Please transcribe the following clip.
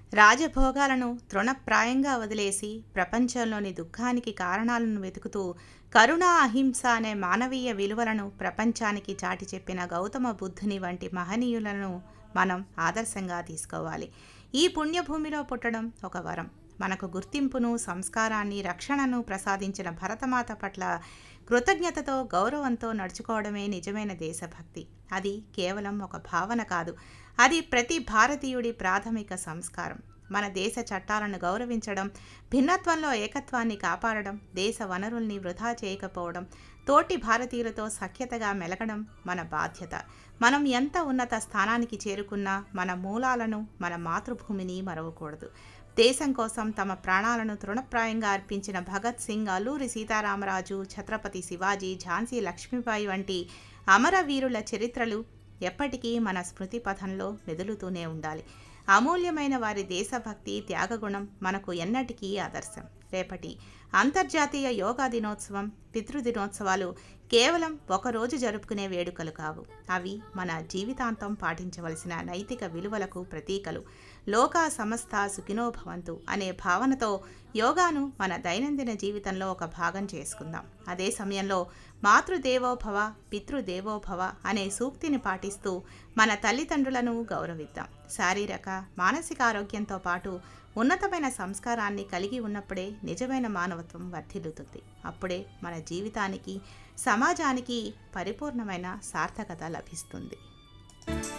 రాజభోగాలను తృణప్రాయంగా వదిలేసి ప్రపంచంలోని దుఃఖానికి కారణాలను వెతుకుతూ కరుణ అహింస అనే మానవీయ విలువలను ప్రపంచానికి చాటి చెప్పిన గౌతమ బుద్ధుని వంటి మహనీయులను మనం ఆదర్శంగా తీసుకోవాలి ఈ పుణ్యభూమిలో పుట్టడం ఒక వరం మనకు గుర్తింపును సంస్కారాన్ని రక్షణను ప్రసాదించిన భరతమాత పట్ల కృతజ్ఞతతో గౌరవంతో నడుచుకోవడమే నిజమైన దేశభక్తి అది కేవలం ఒక భావన కాదు అది ప్రతి భారతీయుడి ప్రాథమిక సంస్కారం మన దేశ చట్టాలను గౌరవించడం భిన్నత్వంలో ఏకత్వాన్ని కాపాడడం దేశ వనరుల్ని వృధా చేయకపోవడం తోటి భారతీయులతో సఖ్యతగా మెలగడం మన బాధ్యత మనం ఎంత ఉన్నత స్థానానికి చేరుకున్నా మన మూలాలను మన మాతృభూమిని మరవకూడదు దేశం కోసం తమ ప్రాణాలను తృణప్రాయంగా అర్పించిన భగత్ సింగ్ అల్లూరి సీతారామరాజు ఛత్రపతి శివాజీ ఝాన్సీ లక్ష్మీబాయి వంటి అమరవీరుల చరిత్రలు ఎప్పటికీ మన స్మృతి పథంలో మెదులుతూనే ఉండాలి అమూల్యమైన వారి దేశభక్తి త్యాగగుణం మనకు ఎన్నటికీ ఆదర్శం రేపటి అంతర్జాతీయ యోగా దినోత్సవం పితృదినోత్సవాలు కేవలం ఒకరోజు జరుపుకునే వేడుకలు కావు అవి మన జీవితాంతం పాటించవలసిన నైతిక విలువలకు ప్రతీకలు లోకా సమస్త సుఖినోభవంతు అనే భావనతో యోగాను మన దైనందిన జీవితంలో ఒక భాగం చేసుకుందాం అదే సమయంలో మాతృదేవోభవ పితృదేవోభవ అనే సూక్తిని పాటిస్తూ మన తల్లిదండ్రులను గౌరవిద్దాం శారీరక మానసిక ఆరోగ్యంతో పాటు ఉన్నతమైన సంస్కారాన్ని కలిగి ఉన్నప్పుడే నిజమైన మానవత్వం వర్ధిల్లుతుంది అప్పుడే మన జీవితానికి సమాజానికి పరిపూర్ణమైన సార్థకత లభిస్తుంది